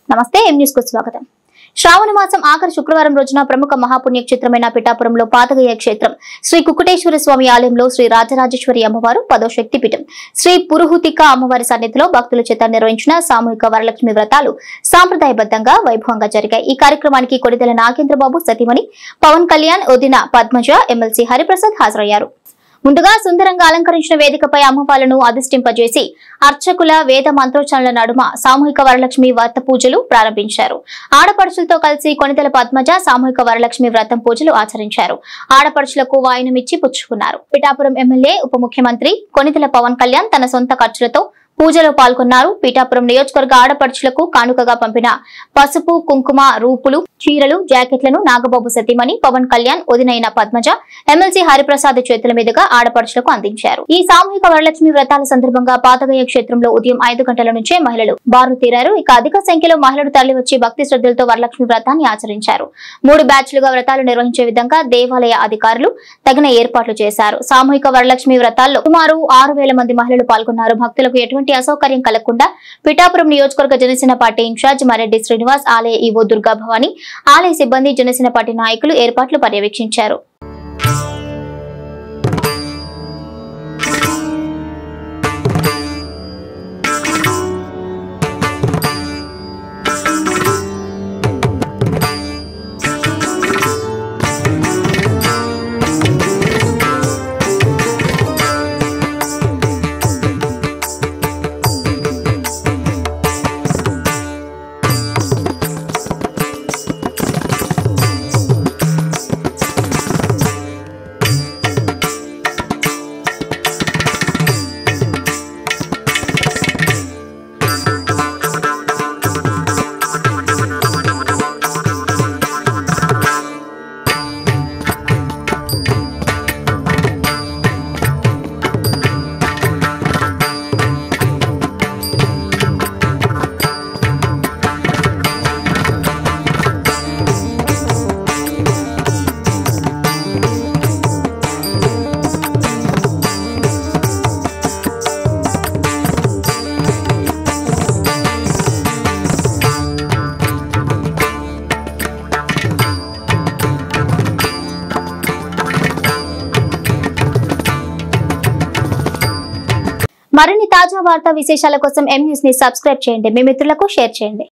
నమస్తే M news కు స్వాగతం శ్రావణ మాసం ఆఖరి శుక్రవారం రోజున ప్రముఖ మహాపుణ్యక్షేత్రమైన పిఠాపురంలో పాతగయ్య క్షేత్రం శ్రీ కుకుటేశ్వర స్వామి ఆలయంలో శ్రీ రాజరాజేశ్వరి అమ్మవారు పదో శక్తిపీఠం శ్రీ పురుహుతిక అమ్మవారి సన్నిధిలో భక్తుల చేత నిర్వహించిన సామూహిక వరలక్ష్మి వ్రతాలు సాంప్రదాయబద్ధంగా వైభవంగా జరిగాయి ఈ కార్యక్రమానికి కొడిదెల నాగేంద్రబాబు సతీమణి పవన్ కళ్యాణ్ ఒదిన పద్మజ ఎమ్మెల్సీ హరిప్రసాద్ హాజరయ్యారు ముందుగా సుందరంగా అలంకరించిన వేదికపై అమ్మవార్లను అధిష్టింపజేసి అర్చకుల వేద మంత్రోచ్చారణల నడుమ సామూహిక వరలక్ష్మి వ్రత పూజలు ప్రారంభించారు ఆడపడుచులతో కలిసి కొనితెల పద్మజ సామూహిక వరలక్ష్మి వ్రతం పూజలు ఆచరించారు ఆడపడుచులకు వాయినమిచ్చి పుచ్చుకున్నారు పిఠాపురం ఎమ్మెల్యే ఉప ముఖ్యమంత్రి కొనితెల పవన్ కళ్యాణ్ తన సొంత ఖర్చులతో పూజలో పాల్గొన్నారు పీఠాపురం నియోజకవర్గ ఆడపడుచులకు కానుకగా పంపిన పసుపు కుంకుమ రూపులు చీరలు జాకెట్లను నాగబాబు సతీమణి పవన్ కళ్యాణ్ ఒదినైన పద్మజ ఎమ్మెల్సీ హరిప్రసాద్ చేతుల మీదుగా ఆడపడుచులకు అందించారు ఈ సామూహిక వరలక్ష్మి వ్రతాల సందర్భంగా పాతగయ్య క్షేత్రంలో ఉదయం ఐదు గంటల నుంచే మహిళలు బారు తీరారు ఇక అధిక సంఖ్యలో మహిళలు తరలివచ్చి భక్తి శ్రద్ధలతో వరలక్ష్మి వ్రతాన్ని ఆచరించారు మూడు బ్యాచ్లుగా వ్రతాలు నిర్వహించే విధంగా దేవాలయ అధికారులు తగిన ఏర్పాట్లు చేశారు సామూహిక వరలక్ష్మి వ్రతాల్లో సుమారు ఆరు వేల మంది మహిళలు పాల్గొన్నారు భక్తులకు ఎటువంటి అసౌకర్యం కలగకుండా పిఠాపురం నియోజకవర్గ జనసేన పార్టీ ఇన్ఛార్జ్ మరెడ్డి శ్రీనివాస్ ఆలయ ఈవో దుర్గా భవాని ఆలయ సిబ్బంది జనసేన పార్టీ నాయకులు ఏర్పాట్లు పర్యవేక్షించారు మరిన్ని తాజా వార్తా విశేషాల కోసం ఎం న్యూస్ ని సబ్స్క్రైబ్ చేయండి మీ మిత్రులకు షేర్ చేయండి